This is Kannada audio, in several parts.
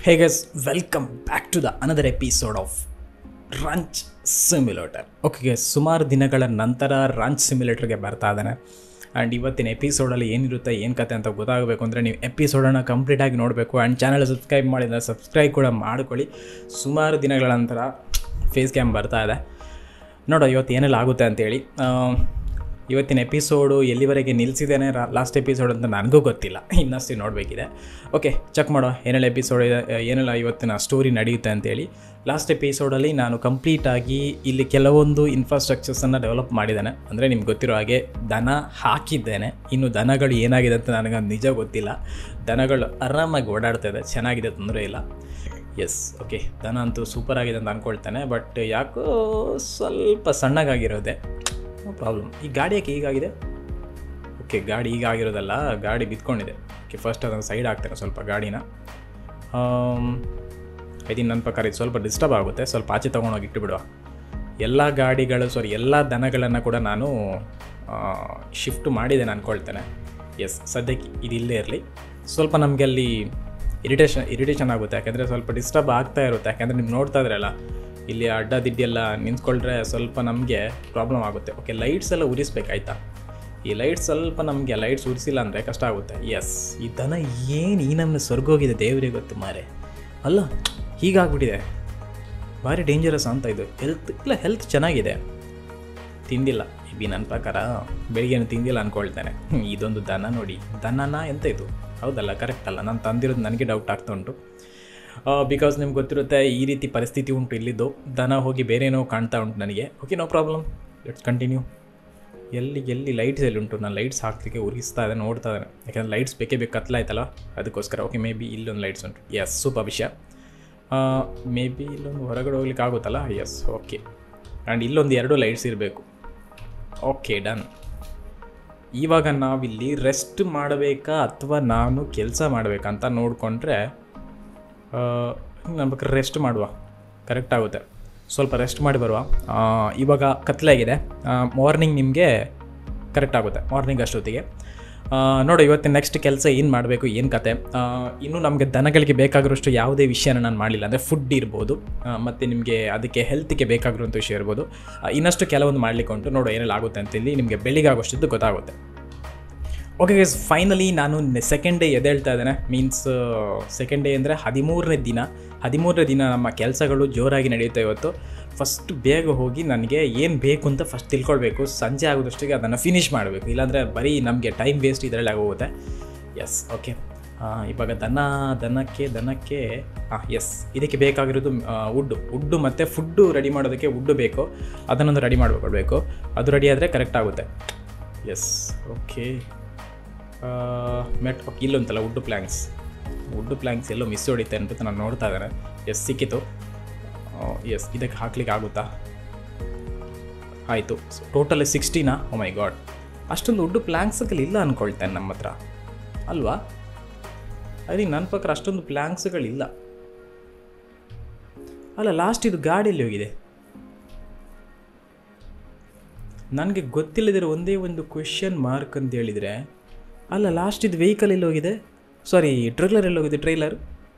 hey guys welcome back to the another episode of ranch simulator okay ಸುಮಾರು ದಿನಗಳ ನಂತರ ರಂಚ್ ಸಿಮ್ಯುಲೇಟರ್ಗೆ ಬರ್ತಾ ಇದ್ದಾನೆ ಆ್ಯಂಡ್ ಇವತ್ತಿನ ಎಪಿಸೋಡಲ್ಲಿ ಏನಿರುತ್ತೆ ಏನು ಕತೆ ಅಂತ ಗೊತ್ತಾಗಬೇಕು ಅಂದರೆ ನೀವು ಎಪಿಸೋಡನ್ನು ಕಂಪ್ಲೀಟಾಗಿ ನೋಡಬೇಕು ಆ್ಯಂಡ್ ಚಾನಲ್ ಸಬ್ಸ್ಕ್ರೈಬ್ ಮಾಡಿದರೆ ಸಬ್ಸ್ಕ್ರೈಬ್ ಕೂಡ ಮಾಡ್ಕೊಳ್ಳಿ ಸುಮಾರು ದಿನಗಳ ನಂತರ ಫೇಸ್ ಕ್ಯಾಮ್ ಬರ್ತಾ ಇದೆ ನೋಡೋ ಇವತ್ತು ಏನೆಲ್ಲ ಆಗುತ್ತೆ ಅಂತೇಳಿ ಆ, ಇವತ್ತಿನ ಎಪಿಸೋಡು ಎಲ್ಲಿವರೆಗೆ ನಿಲ್ಲಿಸಿದ್ದೇನೆ ಲಾಸ್ಟ್ ಎಪಿಸೋಡ್ ಅಂತ ನನಗೂ ಗೊತ್ತಿಲ್ಲ ಇನ್ನಷ್ಟು ನೋಡಬೇಕಿದೆ ಓಕೆ ಚೆಕ್ ಮಾಡೋ ಏನೆಲ್ಲ ಎಪಿಸೋಡ್ ಇದೆ ಏನೆಲ್ಲ ಇವತ್ತಿನ ಸ್ಟೋರಿ ನಡೆಯುತ್ತೆ ಅಂತೇಳಿ ಲಾಸ್ಟ್ ಎಪಿಸೋಡಲ್ಲಿ ನಾನು ಕಂಪ್ಲೀಟಾಗಿ ಇಲ್ಲಿ ಕೆಲವೊಂದು ಇನ್ಫ್ರಾಸ್ಟ್ರಕ್ಚರ್ಸನ್ನು ಡೆವಲಪ್ ಮಾಡಿದ್ದೇನೆ ಅಂದರೆ ನಿಮ್ಗೆ ಗೊತ್ತಿರೋ ಹಾಗೆ ದನ ಹಾಕಿದ್ದೇನೆ ಇನ್ನು ದನಗಳು ಏನಾಗಿದೆ ಅಂತ ನನಗೆ ನಿಜ ಗೊತ್ತಿಲ್ಲ ದನಗಳು ಆರಾಮಾಗಿ ಓಡಾಡ್ತಾ ಇದೆ ಚೆನ್ನಾಗಿದೆ ತೊಂದರೆ ಇಲ್ಲ ಎಸ್ ಓಕೆ ದನ ಅಂತೂ ಸೂಪರ್ ಆಗಿದೆ ಅಂತ ಅಂದ್ಕೊಳ್ತೇನೆ ಬಟ್ ಯಾಕೋ ಸ್ವಲ್ಪ ಸಣ್ಣಗಾಗಿರೋದೆ ನೋ ಪ್ರಾಬ್ಲಮ್ ಈ ಗಾಡಿ ಯಾಕೆ ಹೀಗಾಗಿದೆ ಓಕೆ ಗಾಡಿ ಈಗ ಆಗಿರೋದಲ್ಲ ಗಾಡಿ ಬಿದ್ಕೊಂಡಿದೆ ಓಕೆ ಫಸ್ಟ್ ಅದನ್ನು ಸೈಡ್ ಹಾಕ್ತೇನೆ ಸ್ವಲ್ಪ ಗಾಡಿನ ಐದಿನ ನನ್ನ ಪ್ರಕಾರ ಇದು ಸ್ವಲ್ಪ ಡಿಸ್ಟರ್ಬ್ ಆಗುತ್ತೆ ಸ್ವಲ್ಪ ಆಚೆ ತೊಗೊಂಡೋಗಿ ಇಟ್ಟುಬಿಡುವ ಎಲ್ಲ ಗಾಡಿಗಳು ಸಾರಿ ಎಲ್ಲ ದನಗಳನ್ನು ಕೂಡ ನಾನು ಶಿಫ್ಟ್ ಮಾಡಿದ್ದೇನೆ ಅಂದ್ಕೊಳ್ತೇನೆ ಎಸ್ ಸದ್ಯಕ್ಕೆ ಇದು ಇಲ್ಲೇ ಇರಲಿ ಸ್ವಲ್ಪ ನಮಗೆ ಅಲ್ಲಿ ಇರಿಟೇಷನ್ ಇರಿಟೇಷನ್ ಆಗುತ್ತೆ ಯಾಕೆಂದರೆ ಸ್ವಲ್ಪ ಡಿಸ್ಟರ್ಬ್ ಆಗ್ತಾ ಇರುತ್ತೆ ಯಾಕೆಂದರೆ ನೀವು ನೋಡ್ತಾ ಇದ್ರಲ್ಲ ಇಲ್ಲಿ ಅಡ್ಡ ದಿಡ್ಡೆಲ್ಲ ನಿಂತ್ಕೊಂಡ್ರೆ ಸ್ವಲ್ಪ ನಮಗೆ ಪ್ರಾಬ್ಲಮ್ ಆಗುತ್ತೆ ಓಕೆ ಲೈಟ್ಸ್ ಎಲ್ಲ ಉರಿಸ್ಬೇಕಾಯ್ತಾ ಈ ಲೈಟ್ಸ್ ಸ್ವಲ್ಪ ನಮಗೆ ಲೈಟ್ಸ್ ಉರಿಸಿಲ್ಲ ಅಂದರೆ ಕಷ್ಟ ಆಗುತ್ತೆ ಎಸ್ ಈ ದನ ಏನು ಈ ನಮ್ಮನ್ನು ಸ್ವರ್ಗೋಗಿದೆ ದೇವರಿಗೆ ಗೊತ್ತು ಮಾರೆ ಅಲ್ಲ ಹೀಗಾಗ್ಬಿಟ್ಟಿದೆ ಭಾರಿ ಡೇಂಜರಸ್ ಅಂತ ಇದು ಹೆಲ್ತ್ ಇಲ್ಲ ಹೆಲ್ತ್ ಚೆನ್ನಾಗಿದೆ ತಿಂದಿಲ್ಲ ಬಿ ನನ್ನ ಪ್ರಕಾರ ಬೆಳಿಗ್ಗೆನೂ ತಿಂದಿಲ್ಲ ಅಂದ್ಕೊಳ್ತೇನೆ ಹ್ಮ್, ಇದೊಂದು ದನ ನೋಡಿ ದನನ ಎಂತ ಇದು ಹೌದಲ್ಲ ಕರೆಕ್ಟ್ ಅಲ್ಲ ನಾನು ತಂದಿರೋದು ನನಗೆ ಡೌಟ್ ಆಗ್ತಾ ಉಂಟು ಬಿಕಾಸ್ ನಿಮ್ಗೆ ಗೊತ್ತಿರುತ್ತೆ ಈ ರೀತಿ ಪರಿಸ್ಥಿತಿ ಉಂಟು ಇಲ್ಲಿದ್ದು ದನ ಹೋಗಿ ಬೇರೆ ಏನೋ ಕಾಣ್ತಾ ಉಂಟು ನನಗೆ okay no problem let's continue ಎಲ್ಲಿ ಎಲ್ಲಿ ಲೈಟ್ಸ್ ಎಲ್ಲಿ ಉಂಟು ನಾನು ಲೈಟ್ಸ್ ಹಾಕ್ಲಿಕ್ಕೆ ಉರಿಸ್ತಾ ಇದ್ದಾನೆ ನೋಡ್ತಾ ಇದ್ದಾನೆ ಯಾಕಂದರೆ ಲೈಟ್ಸ್ ಬೇಕೇ ಬೇಕು ಕತ್ಲಾಯ್ತಲ್ಲ ಅದಕ್ಕೋಸ್ಕರ ಓಕೆ ಮೇ ಬಿ ಇಲ್ಲೊಂದು ಲೈಟ್ಸ್ ಉಂಟು ಎಸ್ ಸೂಪರ್ ವಿಷಯ ಮೇ ಬಿ ಇಲ್ಲೊಂದು ಹೊರಗಡೆ ಹೋಗ್ಲಿಕ್ಕೆ ಆಗುತ್ತಲ್ಲ ಎಸ್ ಓಕೆ ಆ್ಯಂಡ್ ಇಲ್ಲೊಂದು ಎರಡು ಲೈಟ್ಸ್ ಇರಬೇಕು ಓಕೆ ಡನ್ ಇವಾಗ ನಾವಿಲ್ಲಿ ರೆಸ್ಟ್ ಮಾಡಬೇಕಾ ಅಥವಾ ನಾನು ಕೆಲಸ ಮಾಡಬೇಕಂತ ನೋಡಿಕೊಂಡ್ರೆ ನಮ್ಮ ಬೇಕಾದ್ರೆ ರೆಸ್ಟ್ ಮಾಡುವ ಕರೆಕ್ಟ್ ಆಗುತ್ತೆ ಸ್ವಲ್ಪ ರೆಸ್ಟ್ ಮಾಡಿ ಬರುವ ಆ, ಇವಾಗ ಕತ್ಲಾಗಿದೆ ಮಾರ್ನಿಂಗ್ ನಿಮಗೆ ಕರೆಕ್ಟ್ ಆಗುತ್ತೆ ಮಾರ್ನಿಂಗ್ ಅಷ್ಟೊತ್ತಿಗೆ ಆ, ನೋಡು ಇವತ್ತಿನ ನೆಕ್ಸ್ಟ್ ಕೆಲಸ ಏನು ಮಾಡಬೇಕು ಏನು ಕತೆ ಆ, ಇನ್ನು ನಮಗೆ ದನಗಳಿಗೆ ಬೇಕಾಗಿರೋಷ್ಟು ಯಾವುದೇ ವಿಷಯನ ನಾನು ಮಾಡಲಿಲ್ಲ ಅಂದರೆ ಫುಡ್ ಇರ್ಬೋದು ಆ, ಮತ್ತು ನಿಮಗೆ ಅದಕ್ಕೆ ಹೆಲ್ತ್ಗೆ ಬೇಕಾಗಿರುವಂಥ ವಿಷಯ ಇರ್ಬೋದು ಆ, ಇನ್ನಷ್ಟು ಕೆಲವೊಂದು ಮಾಡಲಿಕ್ಕೆ ಉಂಟು ನೋಡು ಏನೆಲ್ಲ ಆಗುತ್ತೆ ಅಂತೇಳಿ ನಿಮಗೆ ಬೆಳಿಗ್ಗೆ ಆಗೋಷ್ಟದ್ದು ಗೊತ್ತಾಗುತ್ತೆ ಓಕೆ ಗೈಸ್ ಫೈನಲಿ ನಾನು ಸೆಕೆಂಡ್ ಡೇ ಎದ್ದೇಳ್ತಾ ಇದ್ದೇನೆ ಮೀನ್ಸ್ ಸೆಕೆಂಡ್ ಡೇ ಅಂದರೆ ಹದಿಮೂರನೇ ದಿನ ಹದಿಮೂರನೇ ದಿನ ನಮ್ಮ ಕೆಲಸಗಳು ಜೋರಾಗಿ ನಡೆಯುತ್ತೆ ಇವತ್ತು ಫಸ್ಟ್ ಬೇಗ ಹೋಗಿ ನನಗೆ ಏನು ಬೇಕು ಅಂತ ಫಸ್ಟ್ ತಿಳ್ಕೊಳ್ಬೇಕು ಸಂಜೆ ಆಗೋದಷ್ಟಿಗೆ ಅದನ್ನು ಫಿನಿಷ್ ಮಾಡಬೇಕು ಇಲ್ಲಾಂದರೆ ಬರೀ ನಮಗೆ ಟೈಮ್ ವೇಸ್ಟ್ ಇದರಲ್ಲಿ ಆಗೋಗುತ್ತೆ ಎಸ್ ಓಕೆ ಇವಾಗ ದನ ದನಕ್ಕೆ ದನಕ್ಕೆ ಹಾಂ ಎಸ್ ಇದಕ್ಕೆ ಬೇಕಾಗಿರೋದು ವುಡ್ಡು ವುಡ್ಡು ಮತ್ತು ಫುಡ್ಡು ರೆಡಿ ಮಾಡೋದಕ್ಕೆ ವುಡ್ಡು ಬೇಕು ಅದನ್ನೊಂದು ರೆಡಿ ಮಾಡ್ಕೊಳ್ಬೇಕು ಅದು ರೆಡಿ ಆದರೆ ಕರೆಕ್ಟ್ ಆಗುತ್ತೆ ಎಸ್ ಓಕೆ ಮೆಟ್ ಇಲ್ಲೊಂತಲ್ಲ ವುಡ್ ಪ್ಲ್ಯಾಂಕ್ಸ್ ವುಡ್ ಪ್ಲ್ಯಾಂಕ್ಸ್ ಎಲ್ಲೋ ಮಿಸ್ ಹೊಡಿತೆ ಅಂತ ನಾನು ನೋಡ್ತಾ ಇದ್ದೇನೆ ಎಸ್ ಸಿಕ್ಕಿತು ಎಸ್ ಇದಕ್ಕೆ ಹಾಕ್ಲಿಕ್ಕೆ ಆಗುತ್ತಾ ಆಯಿತು ಟೋಟಲ್ ಸಿಕ್ಸ್ಟೀನಾ ಓ ಮೈ ಗಾಡ್ ಅಷ್ಟೊಂದು ವುಡ್ ಪ್ಲ್ಯಾಂಕ್ಸ್ಗಳು ಇಲ್ಲ ಅಂದ್ಕೊಳ್ತೇನೆ ನಮ್ಮ ಹತ್ರ ಅಲ್ವಾ ಐ ನನ್ನ ಪ್ರಕಾರ ಅಷ್ಟೊಂದು ಪ್ಲ್ಯಾಂಕ್ಸ್ಗಳಿಲ್ಲ ಅಲ್ಲ ಲಾಸ್ಟ್ ಇದು ಗಾಡಿಯಲ್ಲಿ ಹೋಗಿದೆ ನನಗೆ ಗೊತ್ತಿಲ್ಲದಿರೋ ಒಂದೇ ಒಂದು ಕ್ವೆಶನ್ ಮಾರ್ಕ್ ಅಂತ ಹೇಳಿದರೆ ಅಲ್ಲ ಲಾಸ್ಟ್ ಇದು ವೆಹಿಕಲ್ ಎಲ್ಲಿ ಹೋಗಿದೆ ಸಾರಿ ಟ್ರೈಲರ್ ಎಲ್ಲಿ ಹೋಗಿದೆ ಟ್ರೈಲರ್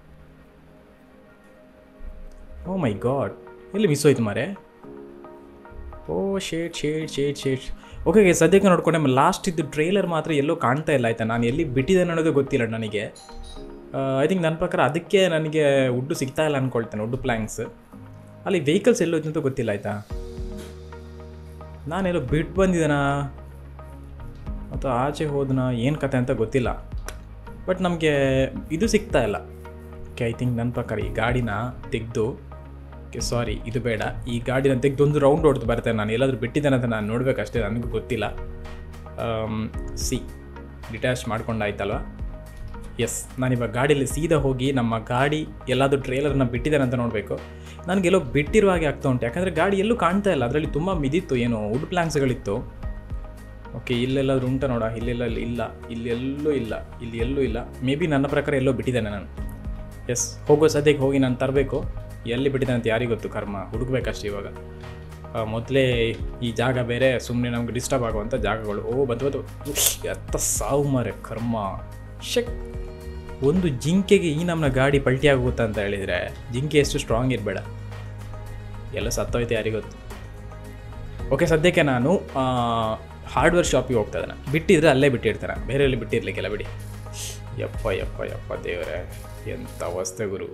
ಓ ಮೈ ಗಾಡ್ ಎಲ್ಲಿ ಮಿಸ್ ಹೋಯ್ತು ಮಾರೆ oh shade shade shade shade okay ಸದ್ಯಕ್ಕೆ ನೋಡ್ಕೊಂಡೆ ಲಾಸ್ಟ್ ಇದ್ದು ಟ್ರೈಲರ್ ಮಾತ್ರ ಎಲ್ಲೋ ಕಾಣ್ತಾ ಇಲ್ಲ ಆಯಿತಾ ನಾನು ಎಲ್ಲಿ ಬಿಟ್ಟಿದ್ದೇನೆ ಅನ್ನೋದು ಗೊತ್ತಿಲ್ಲ ನನಗೆ ಐ ಥಿಂಕ್ ನನ್ನ ಪ್ರಕಾರ ಅದಕ್ಕೆ ನನಗೆ ಉಡ್ಡು ಸಿಗ್ತಾ ಇಲ್ಲ ಅಂದ್ಕೊಳ್ತೇನೆ ಉಡ್ಡು ಪ್ಲ್ಯಾಂಕ್ಸ್ ಅಲ್ಲಿ ವೆಹಿಕಲ್ಸ್ ಎಲ್ಲೋಯ್ತು ಅಂತ ಗೊತ್ತಿಲ್ಲ ಆಯಿತಾ ನಾನೆಲ್ಲೋ ಬಿಟ್ಟು ಬಂದಿದ್ದೇನಾ ಅಥವಾ ಆಚೆ ಹೋದನಾ ಏನು ಕತೆ ಅಂತ ಗೊತ್ತಿಲ್ಲ ಬಟ್ ನಮಗೆ ಇದು ಸಿಗ್ತಾ ಇಲ್ಲ ಓಕೆ ಐ ಥಿಂಕ್ ನನ್ನ ಪ್ರಕಾರ ಈ ಗಾಡಿನ ತೆಗೆದು ಓಕೆ ಸಾರಿ ಇದು ಬೇಡ ಈ ಗಾಡಿನ ತೆಗೆದು ಒಂದು ರೌಂಡ್ ಹೊಡೆದು ಬರ್ತೇನೆ ನಾನು ಎಲ್ಲಾದರೂ ಬಿಟ್ಟಿದ್ದೇನೆ ಅಂತ ನಾನು ನೋಡಬೇಕಷ್ಟೇ ನನಗೂ ಗೊತ್ತಿಲ್ಲ ಸಿ ಡಿಟ್ಯಾಚ್ ಮಾಡ್ಕೊಂಡಾಯ್ತಲ್ವ ಎಸ್ ನಾನಿವಾಗ ಗಾಡೀಲಿ ಸೀದಾ ಹೋಗಿ ನಮ್ಮ ಗಾಡಿ ಎಲ್ಲಾದರೂ ಟ್ರೇಲರ್ನ ಬಿಟ್ಟಿದ್ದೇನೆ ಅಂತ ನೋಡಬೇಕು ನನಗೆಲ್ಲೋ ಬಿಟ್ಟಿರುವ ಹಾಗೆ ಆಗ್ತಾ ಉಂಟು ಯಾಕಂದರೆ ಗಾಡಿ ಎಲ್ಲೂ ಕಾಣ್ತಾ ಇಲ್ಲ ಅದರಲ್ಲಿ ತುಂಬ ಮಿದಿತ್ತು ಏನು ವುಡ್ ಪ್ಲ್ಯಾಂಕ್ಸ್ಗಳಿತ್ತು ಓಕೆ ಇಲ್ಲೆಲ್ಲಾದ್ರೂ ಉಂಟ ನೋಡ ಇಲ್ಲೆಲ್ಲ ಇಲ್ಲ ಇಲ್ಲಿ ಎಲ್ಲೂ ಇಲ್ಲ ಇಲ್ಲಿ ಎಲ್ಲೂ ಇಲ್ಲ ಮೇ ಬಿ ನನ್ನ ಪ್ರಕಾರ ಎಲ್ಲೋ ಬಿಟ್ಟಿದ್ದೇನೆ ನಾನು ಎಸ್ ಹೋಗೋ ಸದ್ಯಕ್ಕೆ ಹೋಗಿ ನಾನು ತರಬೇಕು ಎಲ್ಲಿ ಬಿಟ್ಟಿದ್ದಾನೆ ಅಂತ ಯಾರಿಗೂ ಗೊತ್ತು ಕರ್ಮ ಹುಡುಕ್ಬೇಕಷ್ಟೇ ಇವಾಗ ಮೊದಲೇ ಈ ಜಾಗ ಬೇರೆ ಸುಮ್ಮನೆ ನಮ್ಗೆ ಡಿಸ್ಟರ್ಬ್ ಆಗುವಂಥ ಜಾಗಗಳು ಓ ಬಂತು ಬಂತು ಎತ್ತ ಸಾವು ಮಾರೆ ಕರ್ಮ ಶಕ್ ಒಂದು ಜಿಂಕೆಗೆ ಈ ನಮ್ಮನ್ನ ಗಾಡಿ ಪಲ್ಟಿ ಆಗುತ್ತಾ ಅಂತ ಹೇಳಿದರೆ ಜಿಂಕೆ ಎಷ್ಟು ಸ್ಟ್ರಾಂಗ್ ಇರಬೇಡ ಎಲ್ಲ ಸತ್ತೋಯ್ತು ಯಾರಿಗೊತ್ತು ಓಕೆ ಸದ್ಯಕ್ಕೆ ನಾನು ಹಾರ್ಡ್ವೇರ್ ಶಾಪಿಗೆ ಹೋಗ್ತಾ ಇದ್ದಾನೆ ಬಿಟ್ಟಿದ್ರೆ ಅಲ್ಲೇ ಬಿಟ್ಟಿರ್ತಾನೆ ಬೇರೆ ಎಲ್ಲಿ ಬಿಟ್ಟಿರ್ಲಿಕ್ಕೆಲ್ಲ ಬಿಡಿ ಯಪ್ಪ ಯಪ್ಪ ಯಪ್ಪ ದೇವರೇ ಎಂಥ ಅವಸ್ಥೆ ಗುರು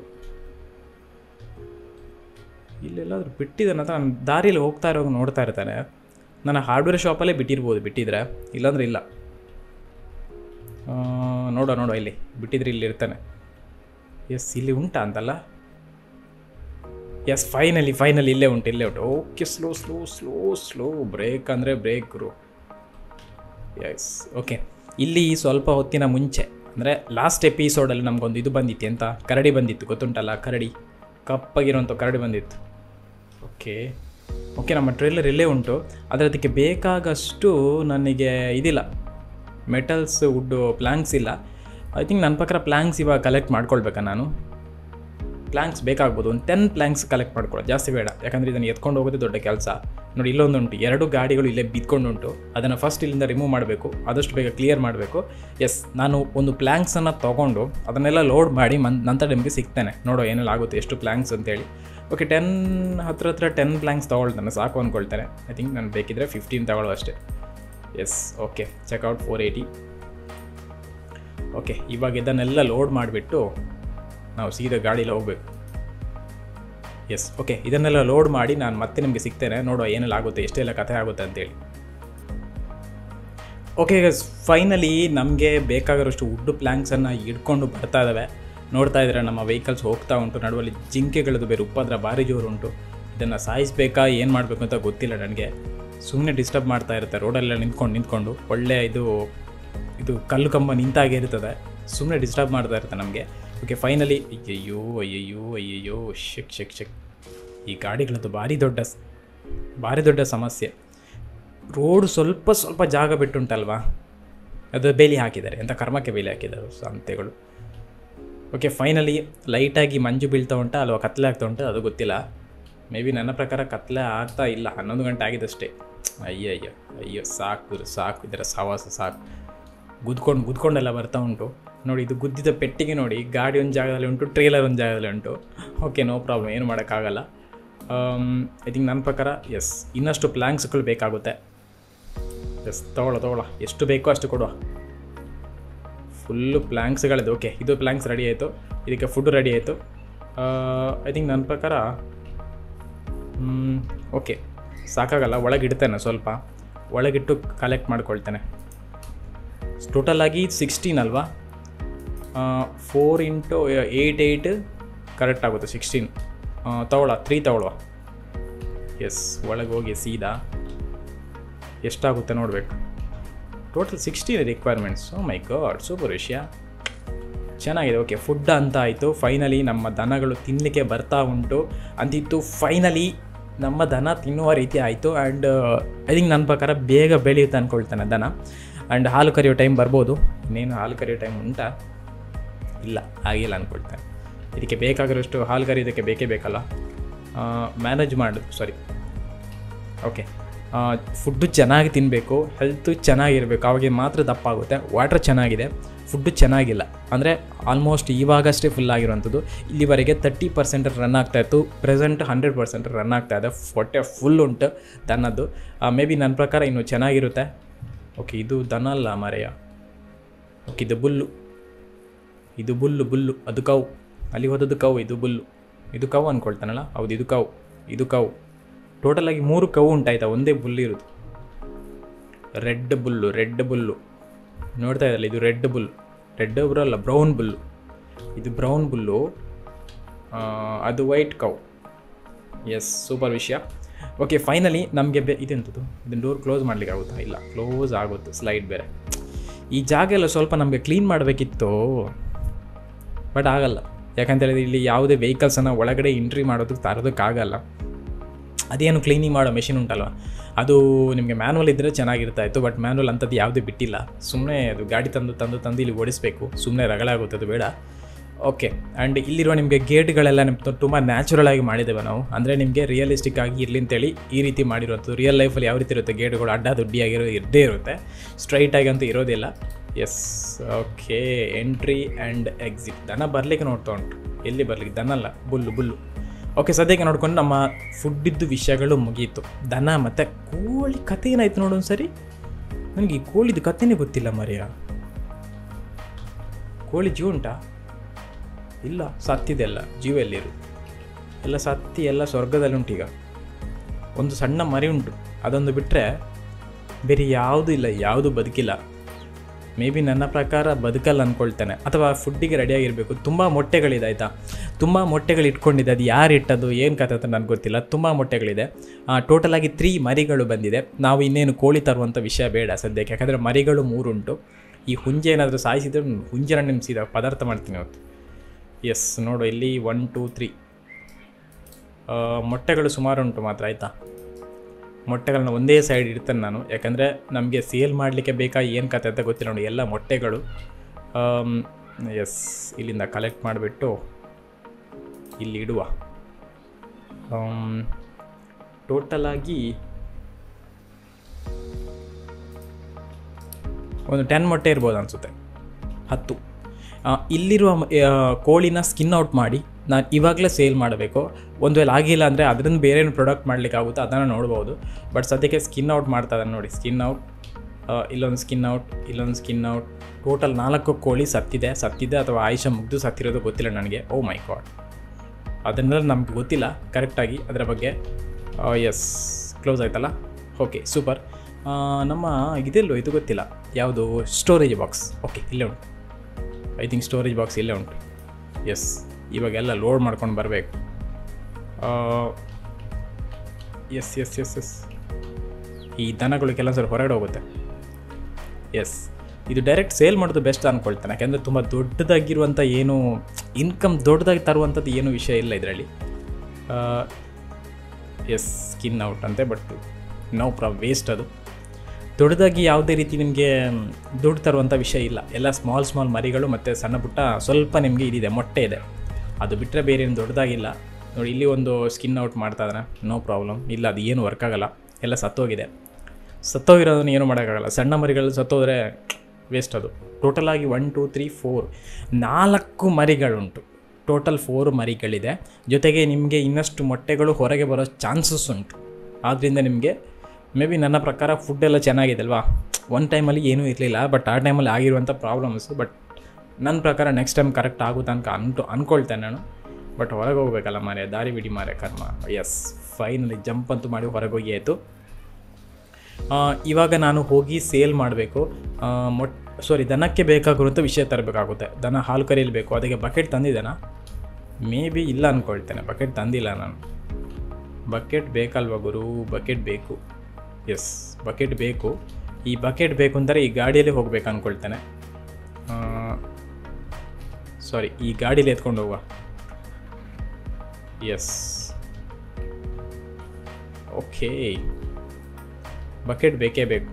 ಇಲ್ಲೆಲ್ಲಾದ್ರೂ ಬಿಟ್ಟಿದ್ದಾನೆ ಅಂತ ನಾನು ದಾರಿಯಲ್ಲಿ ಹೋಗ್ತಾ ಇರೋವಾಗ ನೋಡ್ತಾ ಇರ್ತಾನೆ ನಾನು ಹಾರ್ಡ್ವೇರ್ ಶಾಪಲ್ಲೇ ಬಿಟ್ಟಿರ್ಬೋದು ಬಿಟ್ಟಿದ್ರೆ ಇಲ್ಲಾಂದ್ರೆ ಇಲ್ಲ ಆ, ನೋಡೋ ನೋಡೋ ಇಲ್ಲಿ ಬಿಟ್ಟಿದ್ರೆ ಇಲ್ಲಿ ಇರ್ತಾನೆ ಎಸ್ ಇಲ್ಲಿ ಉಂಟಾ ಅಂತಲ್ಲ ಎಸ್ ಫೈನಲಿ ಫೈನಲಿ ಇಲ್ಲೇ ಉಂಟು ಇಲ್ಲೇ ಉಂಟು okay slow slow slow slow brake ಅಂದರೆ ಬ್ರೇಕ್ ಗುರು ಎಸ್ ಓಕೆ ಇಲ್ಲಿ ಸ್ವಲ್ಪ ಹೊತ್ತಿನ ಮುಂಚೆ ಅಂದರೆ ಲಾಸ್ಟ್ ಎಪಿಸೋಡಲ್ಲಿ ನಮಗೊಂದು ಇದು ಬಂದಿತ್ತು ಅಂತ ಕರಡಿ ಬಂದಿತ್ತು ಗೊತ್ತುಂಟಲ್ಲ ಕರಡಿ ಕಪ್ಪಾಗಿರೋಂಥ ಕರಡಿ ಬಂದಿತ್ತು ಓಕೆ ಓಕೆ ನಮ್ಮ ಟ್ರೇಲರ್ ಇಲ್ಲೇ ಉಂಟು ಆದರೆ ಅದಕ್ಕೆ ಬೇಕಾಗಷ್ಟು ನನಗೆ ಇದಿಲ್ಲ ಮೆಟಲ್ಸ್ ವುಡ್ಡು ಪ್ಲ್ಯಾಂಕ್ಸ್ ಇಲ್ಲ ಐ ಥಿಂಕ್ ನನ್ನ ಪ್ರಕಾರ ಪ್ಲ್ಯಾಂಕ್ಸ್ ಇವಾಗ ಕಲೆಕ್ಟ್ ಮಾಡ್ಕೊಳ್ಬೇಕಾ ನಾನು ಪ್ಲ್ಯಾಂಕ್ಸ್ ಬೇಕಾಗ್ಬೋದು ಒಂದು ಟೆನ್ ಪ್ಲ್ಯಾಂಕ್ಸ್ ಕಲೆಕ್ಟ್ ಮಾಡ್ಕೊಳ್ಳೋ ಜಾಸ್ತಿ ಬೇಡ ಯಾಕಂದರೆ ಇದನ್ನು ಎತ್ಕೊಂಡು ಹೋಗೋದೇ ದೊಡ್ಡ ಕೆಲಸ ನೋಡಿ ಇಲ್ಲೊಂದುಂಟು ಎರಡು ಗಾಡಿಗಳು ಇಲ್ಲೇ ಬಿದ್ಕೊಂಡುಂಟು ಅದನ್ನು ಫಸ್ಟ್ ಇಲ್ಲಿಂದ ರಿಮೂವ್ ಮಾಡಬೇಕು ಆದಷ್ಟು ಬೇಗ ಕ್ಲಿಯರ್ ಮಾಡಬೇಕು ಎಸ್ ನಾನು ಒಂದು ಪ್ಲ್ಯಾಂಕ್ಸನ್ನು ತೊಗೊಂಡು ಅದನ್ನೆಲ್ಲ ಲೋಡ್ ಮಾಡಿ ಮನ್ ನಂತರ ನಿಮಗೆ ಸಿಗ್ತೇನೆ ನೋಡೋ ಏನೆಲ್ಲ ಆಗುತ್ತೆ ಎಷ್ಟು ಪ್ಲ್ಯಾಂಕ್ಸ್ ಅಂತೇಳಿ ಓಕೆ ಟೆನ್ ಹತ್ರ ಹತ್ರ ಟೆನ್ ಪ್ಲ್ಯಾಂಕ್ಸ್ ತೊಗೊಳ್ತಾನೆ ಸಾಕು ಅಂದ್ಕೊಳ್ತಾನೆ ಐ ಥಿಂಕ್ ನಾನು ಬೇಕಿದ್ರೆ ಫಿಫ್ಟೀನ್ ತಗೊಳ್ಳೋ ಅಷ್ಟೇ yes okay checkout four eighty okay ಇವಾಗ ಇದನ್ನೆಲ್ಲ ಲೋಡ್ ಮಾಡಿಬಿಟ್ಟು ನಾವು ಸೀದಾ ಗಾಡೀಲಿ ಹೋಗ್ಬೇಕು ಎಸ್ ಓಕೆ ಇದನ್ನೆಲ್ಲ ಲೋಡ್ ಮಾಡಿ ನಾನು ಮತ್ತೆ ನಿಮಗೆ ಸಿಗ್ತೇನೆ ನೋಡುವ ಏನೆಲ್ಲ ಆಗುತ್ತೆ ಎಷ್ಟೆಲ್ಲ ಕಥೆ ಆಗುತ್ತೆ ಅಂತೇಳಿ ಓಕೆ ಫೈನಲಿ ನಮಗೆ ಬೇಕಾಗಿರೋಷ್ಟು ವುಡ್ ಪ್ಲ್ಯಾಂಕ್ಸನ್ನು ಇಟ್ಕೊಂಡು ಬರ್ತಾ ಇದ್ದಾವೆ ನೋಡ್ತಾ ಇದ್ದಾರೆ ನಮ್ಮ ವೆಹಿಕಲ್ಸ್ ಹೋಗ್ತಾ ಉಂಟು ನಡುವಲ್ಲಿ ಜಿಂಕೆಗಳದ್ದು ಬೇರೆ ಉಪದ್ರ ಭಾರಿ ಜೋರು ಉಂಟು ಇದನ್ನು ಸಾಯಿಸಬೇಕಾ ಏನು ಮಾಡಬೇಕು ಅಂತ ಗೊತ್ತಿಲ್ಲ ನನಗೆ ಸುಮ್ಮನೆ ಡಿಸ್ಟರ್ಬ್ ಮಾಡ್ತಾ ಇರುತ್ತೆ ರೋಡಲ್ಲೆಲ್ಲ ನಿಂತ್ಕೊಂಡು ನಿಂತ್ಕೊಂಡು ಒಳ್ಳೆ ಇದು ಇದು ಕಲ್ಲು ಕಂಬ ನಿಂತಾಗೆ ಇರ್ತದೆ ಸುಮ್ಮನೆ ಡಿಸ್ಟರ್ಬ್ ಮಾಡ್ತಾ ಇರುತ್ತೆ ನಮಗೆ ಓಕೆ ಫೈನಲಿ ಅಯ್ಯಯ್ಯೋ ಅಯ್ಯಯ್ಯೋ ಅಯ್ಯಯ್ಯೋ ಶಕ್ ಶಕ್ ಶಕ್ ಈ ಗಾಡಿಗಳದ್ದು ಭಾರಿ ದೊಡ್ಡ ಸ್- ಭಾರಿ ದೊಡ್ಡ ಸಮಸ್ಯೆ ರೋಡ್ ಸ್ವಲ್ಪ ಸ್ವಲ್ಪ ಜಾಗ ಬಿಟ್ಟುಂಟಲ್ವಾ ಅದು ಬೇಲಿ ಹಾಕಿದ್ದಾರೆ ಎಂಥ ಕರ್ಮಕ್ಕೆ ಬೇಲಿ ಹಾಕಿದ್ದಾರೆ ಸಂತೆಗಳು ಓಕೆ ಫೈನಲಿ ಲೈಟಾಗಿ ಮಂಜು ಬೀಳ್ತಾ ಉಂಟಾ ಅಲ್ವಾ ಕತ್ಲೆ ಆಗ್ತಾ ಉಂಟು ಅದು ಗೊತ್ತಿಲ್ಲ ಮೇ ಬಿ ನನ್ನ ಪ್ರಕಾರ ಕತ್ಲೆ ಆಗ್ತಾ ಇಲ್ಲ ಹನ್ನೊಂದು ಗಂಟೆ ಆಗಿದಷ್ಟೇ ಅಯ್ಯೋ ಅಯ್ಯೋ ಅಯ್ಯೋ ಸಾಕು ಗುರು, ಸಾಕು ಇದರ ಸವಾಸ ಸಾಕು ಗುದ್ಕೊಂಡು ಗುದ್ಕೊಂಡೆಲ್ಲ ಬರ್ತಾ ಉಂಟು ನೋಡಿ ಇದು ಗುದ್ದಿದ ಪೆಟ್ಟಿಗೆ ನೋಡಿ ಗಾಡಿ ಒಂದು ಜಾಗದಲ್ಲಿ ಉಂಟು ಟ್ರೇಲರ್ ಒಂದು ಜಾಗದಲ್ಲಿ ಉಂಟು ಓಕೆ ನೋ ಪ್ರಾಬ್ಲಮ್ ಏನು ಮಾಡೋಕ್ಕಾಗಲ್ಲ ಐ ಥಿಂಕ್ ನನ್ನ ಪ್ರಕಾರ ಎಸ್ ಇನ್ನಷ್ಟು ಪ್ಲ್ಯಾಂಕ್ಸ್ಗಳು ಬೇಕಾಗುತ್ತೆ ಎಸ್ ತೊಗೊಳ್ಳೋ ತೊಗೊಳ್ಳೋ ಎಷ್ಟು ಬೇಕೋ ಅಷ್ಟು ಕೊಡುವ ಫುಲ್ಲು ಪ್ಲ್ಯಾಂಕ್ಸ್ಗಳಿದೆ ಓಕೆ ಇದು ಪ್ಲ್ಯಾಂಕ್ಸ್ ರೆಡಿ ಆಯಿತು ಇದಕ್ಕೆ ಫುಡ್ ರೆಡಿ ಆಯಿತು ಐ ಥಿಂಕ್ ನನ್ನ ಪ್ರಕಾರ ಓಕೆ ಸಾಕಾಗಲ್ಲ ಒಳಗಿಡ್ತೇನೆ ಸ್ವಲ್ಪ ಒಳಗಿಟ್ಟು ಕಲೆಕ್ಟ್ ಮಾಡ್ಕೊಳ್ತೇನೆ ಟೋಟಲ್ ಆಗಿ ಸಿಕ್ಸ್ಟೀನ್ ಅಲ್ವಾ four into eight eight correct ಆಗುತ್ತೆ ಸಿಕ್ಸ್ಟೀನ್ ತಗೊಳ ತ್ರೀ ತಗೊಳ್ಳುವ ಎಸ್ ಒಳಗೆ ಹೋಗಿ ಸೀದಾ ಎಷ್ಟಾಗುತ್ತೆ ನೋಡಬೇಕು total sixteen requirements oh my god super ವಿಷಯ ಚೆನ್ನಾಗಿದೆ ಓಕೆ ಫುಡ್ ಅಂತ ಆಯಿತು ಫೈನಲಿ ನಮ್ಮ ದನಗಳು ತಿನ್ನಲಿಕ್ಕೆ ಬರ್ತಾ ಉಂಟು ಅಂತಿತ್ತು ಫೈನಲಿ ನಮ್ಮ ದನ ತಿನ್ನುವ ರೀತಿ ಆಯಿತು ಆ್ಯಂಡ್ ಐ ಥಿಂಕ್ ನನ್ನ ಪ್ರಕಾರ ಬೇಗ ಬೆಳೆಯುತ್ತೆ ಅಂದ್ಕೊಳ್ತಾನೆ ದನ ಆ್ಯಂಡ್ ಹಾಲು ಕರೆಯೋ ಟೈಮ್ ಬರ್ಬೋದು ಇನ್ನೇನು ಹಾಲು ಕರೆಯೋ ಟೈಮ್ ಉಂಟಾ ಇಲ್ಲ ಆಗಿಲ್ಲ ಅಂದ್ಕೊಳ್ತೇನೆ ಇದಕ್ಕೆ ಬೇಕಾಗಿರೋಷ್ಟು ಹಾಲು ಕರೆಯೋದಕ್ಕೆ ಬೇಕೇ ಬೇಕಲ್ಲ ಮ್ಯಾನೇಜ್ ಮಾಡು ಸಾರಿ ಓಕೆ ಫುಡ್ಡು ಚೆನ್ನಾಗಿ ತಿನ್ನಬೇಕು ಹೆಲ್ತು ಚೆನ್ನಾಗಿರಬೇಕು ಅವಾಗ ಮಾತ್ರ ದಪ್ಪ ಆಗುತ್ತೆ ವಾಟ್ರ್ ಚೆನ್ನಾಗಿದೆ ಫುಡ್ಡು ಚೆನ್ನಾಗಿಲ್ಲ ಅಂದರೆ ಆಲ್ಮೋಸ್ಟ್ ಇವಾಗಷ್ಟೇ ಫುಲ್ ಆಗಿರುವಂಥದ್ದು ಇಲ್ಲಿವರೆಗೆ ತರ್ಟಿ ಪರ್ಸೆಂಟ್ ರನ್ ಆಗ್ತಾ ಇತ್ತು ಪ್ರೆಸೆಂಟ್ ಹಂಡ್ರೆಡ್ ಪರ್ಸೆಂಟ್ ರನ್ ಆಗ್ತಾ ಇದೆ ಹೊಟ್ಟೆ ಫುಲ್ ಉಂಟು ದನದ್ದು ಮೇ ಬಿ ನನ್ನ ಪ್ರಕಾರ ಇನ್ನೂ ಚೆನ್ನಾಗಿರುತ್ತೆ ಓಕೆ ಇದು ದನ ಅಲ್ಲ ಮರೆಯ ಓಕೆ ಇದು ಬುಲ್ಲು ಇದು ಬುಲ್ಲು ಬುಲ್ಲು ಅದು ಕವು ಅಲ್ಲಿ ಹೋದದ್ದು ಕವು ಇದು ಬುಲ್ಲು ಇದು ಕವು ಅಂದ್ಕೊಳ್ತಾನಲ್ಲ ಹೌದು ಇದು ಕವು ಇದು ಕವು ಟೋಟಲಾಗಿ ಮೂರು ಕವು ಉಂಟಾಯ್ತಾ ಒಂದೇ ಬುಲ್ ಇರೋದು ರೆಡ್ ಬುಲ್ಲು ರೆಡ್ ಬುಲ್ಲು ನೋಡ್ತಾ ಇದ್ದಲ್ಲ ಇದು ರೆಡ್ ಬುಲ್ ರೆಡ್ ಬರಲ್ಲ ಬ್ರೌನ್ ಬುಲ್ಲು ಇದು ಬ್ರೌನ್ ಬುಲ್ಲು ಆ, ಅದು ವೈಟ್ ಕೌ ಎಸ್ ಸೂಪರ್ ವಿಷಯ ಓಕೆ ಫೈನಲಿ ನಮಗೆ ಬೆ ಇದೆಂಥದ್ದು ಇದನ್ನು ಡೋರ್ ಕ್ಲೋಸ್ ಮಾಡ್ಲಿಕ್ಕೆ ಆಗುತ್ತಾ ಇಲ್ಲ ಕ್ಲೋಸ್ ಆಗುತ್ತೆ ಸ್ಲೈಡ್ ಬೇರೆ ಈ ಜಾಗ ಎಲ್ಲ ಸ್ವಲ್ಪ ನಮಗೆ ಕ್ಲೀನ್ ಮಾಡಬೇಕಿತ್ತು ಬಟ್ ಆಗಲ್ಲ ಯಾಕಂತೇಳಿದ್ರೆ ಇಲ್ಲಿ ಯಾವುದೇ ವೆಹಿಕಲ್ಸನ್ನು ಒಳಗಡೆ ಎಂಟ್ರಿ ಮಾಡೋದಕ್ಕೆ ತರೋದಕ್ಕಾಗಲ್ಲ ಅದೇನು ಕ್ಲೀನಿಂಗ್ ಮಾಡೋ ಮೆಷಿನ್ ಉಂಟಲ್ವ ಅದು ನಿಮಗೆ ಮ್ಯಾನ್ವಲ್ ಇದ್ದರೆ ಚೆನ್ನಾಗಿರ್ತಾ ಇತ್ತು ಬಟ್ ಮ್ಯಾನ್ವಲ್ ಅಂಥದ್ದು ಯಾವುದೇ ಬಿಟ್ಟಿಲ್ಲ ಸುಮ್ಮನೆ ಅದು ಗಾಡಿ ತಂದು ತಂದು ತಂದು ಇಲ್ಲಿ ಓಡಿಸ್ಬೇಕು ಸುಮ್ಮನೆ ರಗಳಾಗುತ್ತೆ ಅದು ಬೇಡ ಓಕೆ ಆ್ಯಂಡ್ ಇಲ್ಲಿರುವ ನಿಮಗೆ ಗೇಟ್ಗಳೆಲ್ಲ ನಿಮ್ಗೆ ತುಂಬ ನ್ಯಾಚುರಲ್ ಆಗಿ ಮಾಡಿದ್ದೇವೆ ನಾವು ಅಂದರೆ ನಿಮಗೆ ರಿಯಲಿಸ್ಟಿಕ್ ಆಗಿ ಇರಲಿ ಅಂತೇಳಿ ಈ ರೀತಿ ಮಾಡಿರುವಂಥದ್ದು ರಿಯಲ್ ಲೈಫಲ್ಲಿ ಯಾವ ರೀತಿ ಇರುತ್ತೆ ಗೇಟ್ಗಳು ಅಡ್ಡ ದುಡ್ಡಿಯಾಗಿರೋ ಇದ್ದೇ ಇರುತ್ತೆ ಸ್ಟ್ರೈಟ್ ಆಗಿ ಅಂತೂ ಇರೋದಿಲ್ಲ yes okay entry and exit ದನ ಬರಲಿಕ್ಕೆ ನೋಡ್ತಾ ಉಂಟು ಎಲ್ಲಿ ಬರಲಿಕ್ಕೆ ದನ ಅಲ್ಲ ಬುಲ್ಲು ಬುಲ್ಲು ಓಕೆ ಸದ್ಯಕ್ಕೆ ನೋಡ್ಕೊಂಡು ನಮ್ಮ ಫುಡ್ಡಿದ್ದು ವಿಷಯಗಳು ಮುಗೀತು ದನ ಮತ್ತು ಕೋಳಿ ಕತೆ ಏನಾಯ್ತು ನೋಡು ಸರಿ ನನಗೆ ಈ ಕೋಳಿದು ಕತೆನೇ ಗೊತ್ತಿಲ್ಲ ಮರಿಯ ಕೋಳಿ ಜೀವ ಉಂಟಾ ಇಲ್ಲ ಸತ್ತಿದೆ ಎಲ್ಲ ಜೀವ ಎಲ್ಲಿರು ಎಲ್ಲ ಸತ್ತಿ ಎಲ್ಲ ಸ್ವರ್ಗದಲ್ಲಿ ಉಂಟೀಗ ಒಂದು ಸಣ್ಣ ಮರಿ ಉಂಟು ಅದೊಂದು ಬಿಟ್ಟರೆ ಬೇರೆ ಯಾವುದೂ ಇಲ್ಲ ಯಾವುದು ಬದುಕಿಲ್ಲ ಮೇ ಬಿ ನನ್ನ ಪ್ರಕಾರ ಬದುಕಲ್ಲ ಅಂದ್ಕೊಳ್ತೇನೆ ಅಥವಾ ಫುಡ್ಡಿಗೆ ರೆಡಿಯಾಗಿರಬೇಕು ತುಂಬ ಮೊಟ್ಟೆಗಳಿದೆ ಆಯಿತಾ ತುಂಬ ಮೊಟ್ಟೆಗಳು ಇಟ್ಕೊಂಡಿದೆ ಅದು ಯಾರು ಇಟ್ಟದ್ದು ಏನು ಕತೆ ಅಂತ ನನಗೆ ಗೊತ್ತಿಲ್ಲ ತುಂಬ ಮೊಟ್ಟೆಗಳಿದೆ ಟೋಟಲ್ ಆಗಿ ತ್ರೀ ಮರಿಗಳು ಬಂದಿದೆ ನಾವು ಇನ್ನೇನು ಕೋಳಿ ತರುವಂಥ ವಿಷಯ ಬೇಡ ಸದ್ಯಕ್ಕೆ ಯಾಕಂದರೆ ಮರಿಗಳು ಮೂರುಂಟು ಈ ಹುಂಜೆ ಏನಾದರೂ ಸಾಯಿಸಿದ್ರೆ ಹುಂಜನ ನೆನೆಸಿದ ಪದಾರ್ಥ ಮಾಡ್ತೀನಿ ಅವತ್ತು ಎಸ್ ನೋಡು ಇಲ್ಲಿ ಒನ್ ಟೂ ತ್ರೀ ಮೊಟ್ಟೆಗಳು ಸುಮಾರು ಉಂಟು ಮಾತ್ರ ಆಯಿತಾ ಮೊಟ್ಟೆಗಳನ್ನ ಒಂದೇ ಸೈಡ್ ಇಡ್ತೇನೆ ನಾನು ಯಾಕಂದರೆ ನಮಗೆ ಸೇಲ್ ಮಾಡಲಿಕ್ಕೆ ಬೇಕಾ ಏನು ಕತೆ ಅಂತ ಗೊತ್ತಿಲ್ಲ ನೋಡಿ ಎಲ್ಲ ಮೊಟ್ಟೆಗಳು ಎಸ್ ಇಲ್ಲಿಂದ ಕಲೆಕ್ಟ್ ಮಾಡಿಬಿಟ್ಟು ಇಲ್ಲಿ ಇಡುವ ಟೋಟಲ್ ಆಗಿ ಒಂದು ಟೆನ್ ಮೊಟ್ಟೆ ಇರ್ಬೋದು ಅನಿಸುತ್ತೆ ಹತ್ತು ಆ, ಇಲ್ಲಿರುವ ಮ- ಆ, ಕೋಳಿನ ಸ್ಕಿನ್ ಔಟ್ ಮಾಡಿ ನಾನು ಇವಾಗಲೇ ಸೇಲ್ ಮಾಡಬೇಕು ಒಂದು ವೇಳೆ ಆಗಿಲ್ಲ ಅಂದರೆ ಅದರಿಂದ ಬೇರೆ ಏನು ಪ್ರಾಡಕ್ಟ್ ಮಾಡಲಿಕ್ಕೆ ಆಗುತ್ತೋ ಅದನ್ನು ನೋಡ್ಬೋದು ಬಟ್ ಸದ್ಯಕ್ಕೆ ಸ್ಕಿನ್ ಔಟ್ ಮಾಡ್ತಾ ಇದ್ದಾನೆ ನೋಡಿ ಸ್ಕಿನ್ ಔಟ್ ಇಲ್ಲೊಂದು ಸ್ಕಿನ್ ಔಟ್ ಇಲ್ಲೊಂದು ಸ್ಕಿನ್ ಔಟ್ ಟೋಟಲ್ ನಾಲ್ಕು ಕೋಳಿ ಸತ್ತಿದೆ ಸತ್ತಿದೆ ಅಥವಾ ಆಯುಷ ಮುಗ್ದು ಸತ್ತಿರೋದು ಗೊತ್ತಿಲ್ಲ ನನಗೆ ಓ ಮೈ ಗಾಡ್ ಅದನ್ನೆಲ್ಲ ನಮ್ಗೆ ಗೊತ್ತಿಲ್ಲ ಕರೆಕ್ಟಾಗಿ ಅದರ ಬಗ್ಗೆ ಎಸ್ ಕ್ಲೋಸ್ ಆಯ್ತಲ್ಲ ಓಕೆ ಸೂಪರ್ ನಮ್ಮ ಇದೆಲ್ಲೋ ಇದು ಗೊತ್ತಿಲ್ಲ ಯಾವುದು ಸ್ಟೋರೇಜ್ ಬಾಕ್ಸ್ ಓಕೆ ಇಲ್ಲೇ ಉಂಟು ಐ ಥಿಂಕ್ ಸ್ಟೋರೇಜ್ ಬಾಕ್ಸ್ ಇಲ್ಲೇ ಉಂಟು ಎಸ್ ಇವಾಗೆಲ್ಲ ಲೋಡ್ ಮಾಡ್ಕೊಂಡು ಬರಬೇಕು ಎಸ್ ಎಸ್ ಎಸ್ ಎಸ್ ಈ ದನಗಳು ಕೆಲವು ಸಲ ಹೊರಗಡೆ ಹೋಗುತ್ತೆ ಎಸ್ ಇದು ಡೈರೆಕ್ಟ್ ಸೇಲ್ ಮಾಡೋದು ಬೆಸ್ಟ್ ಅಂದ್ಕೊಳ್ತೇನೆ ಯಾಕೆಂದರೆ ತುಂಬ ದೊಡ್ಡದಾಗಿರುವಂಥ ಏನು ಇನ್ಕಮ್ ದೊಡ್ಡದಾಗಿ ತರುವಂಥದ್ದು ಏನು ವಿಷಯ ಇಲ್ಲ ಇದರಲ್ಲಿ ಎಸ್ ಸ್ಕಿನ್ ಔಟ್ ಅಂತೆ ಬಟ್ ನೋ ಪ್ರಾ ವೇಸ್ಟ್ ಅದು ದೊಡ್ಡದಾಗಿ ಯಾವುದೇ ರೀತಿ ನಿಮಗೆ ದುಡ್ಡು ತರುವಂಥ ವಿಷಯ ಇಲ್ಲ ಎಲ್ಲ ಸ್ಮಾಲ್ ಸ್ಮಾಲ್ ಮರಿಗಳು ಮತ್ತು ಸಣ್ಣ ಪುಟ್ಟ ಸ್ವಲ್ಪ ನಿಮಗೆ ಇದಿದೆ ಮೊಟ್ಟೆ ಇದೆ ಅದು ಬಿಟ್ಟರೆ ಬೇರೆ ಏನು ದೊಡ್ಡದಾಗಿಲ್ಲ ನೋಡಿ ಇಲ್ಲಿ ಒಂದು ಸ್ಕಿನ್ ಔಟ್ ಮಾಡ್ತಾ ಇದ್ದಾನೆ ನೋ ಪ್ರಾಬ್ಲಮ್ ಇಲ್ಲ ಅದು ಏನು ವರ್ಕ್ ಆಗಲ್ಲ ಎಲ್ಲ ಸತ್ತೋಗಿದೆ ಸತ್ತೋಗಿರೋದನ್ನು ಏನು ಮಾಡೋಕ್ಕಾಗಲ್ಲ ಸಣ್ಣ ಮರಿಗಳು ಸತ್ತೋದ್ರೆ ವೇಸ್ಟ್ ಅದು ಟೋಟಲ್ ಆಗಿ ಒನ್ ಟೂ ತ್ರೀ ಫೋರ್ ನಾಲ್ಕು ಮರಿಗಳುಂಟು ಟೋಟಲ್ ಫೋರ್ ಮರಿಗಳಿದೆ ಜೊತೆಗೆ ನಿಮಗೆ ಇನ್ನಷ್ಟು ಮೊಟ್ಟೆಗಳು ಹೊರಗೆ ಬರೋ ಚಾನ್ಸಸ್ ಉಂಟು ಆದ್ದರಿಂದ ನಿಮಗೆ ಮೇ ಬಿ ನನ್ನ ಪ್ರಕಾರ ಫುಡ್ ಎಲ್ಲ ಚೆನ್ನಾಗಿದೆ ಅಲ್ವಾ ಒನ್ ಟೈಮಲ್ಲಿ ಏನೂ ಇರಲಿಲ್ಲ ಬಟ್ ಆ ಟೈಮಲ್ಲಿ ಆಗಿರುವಂಥ ಪ್ರಾಬ್ಲಮ್ಸು ಬಟ್ ನನ್ನ ಪ್ರಕಾರ ನೆಕ್ಸ್ಟ್ ಟೈಮ್ ಕರೆಕ್ಟ್ ಆಗುತ್ತೆ ಅಂತ ಅನ್ಟು ಅಂದ್ಕೊಳ್ತೇನೆ ನಾನು ಬಟ್ ಹೊರಗೆ ಹೋಗ್ಬೇಕಲ್ಲ ಮಾರೆ ದಾರಿ ಬಿಡಿ ಮಾರೆ ಕರ್ಮ ಎಸ್ ಫೈನಲಿ ಜಂಪ್ ಅಂತೂ ಮಾಡಿ ಹೊರಗೆ ಹೋಗಿ ಆಯಿತು ಆ, ಇವಾಗ ನಾನು ಹೋಗಿ ಸೇಲ್ ಮಾಡಬೇಕು ಮೊಟ್ ಸಾರಿ ದನಕ್ಕೆ ಬೇಕಾಗಿರುವಂಥ ವಿಷಯ ತರಬೇಕಾಗುತ್ತೆ ದನ ಹಾಲು ಕರೆಯಲೇಬೇಕು ಅದಕ್ಕೆ ಬಕೆಟ್ ತಂದಿದ್ದಾನ ಮೇ ಬಿ ಇಲ್ಲ ಅಂದ್ಕೊಳ್ತೇನೆ ಬಕೆಟ್ ತಂದಿಲ್ಲ ನಾನು ಬಕೆಟ್ ಬೇಕಲ್ವ ಗುರು ಬಕೆಟ್ ಬೇಕು ಎಸ್ ಬಕೆಟ್ ಬೇಕು ಈ ಬಕೆಟ್ ಬೇಕು ಅಂದರೆ ಈ ಗಾಡಿಯಲ್ಲಿ ಹೋಗ್ಬೇಕು ಅಂದ್ಕೊಳ್ತೇನೆ ಸಾರಿ ಈ ಗಾಡೀಲಿ ಎತ್ಕೊಂಡು ಹೋಗುವ ಎಸ್ ಓಕೆ ಬಕೆಟ್ ಬೇಕೇ ಬೇಕು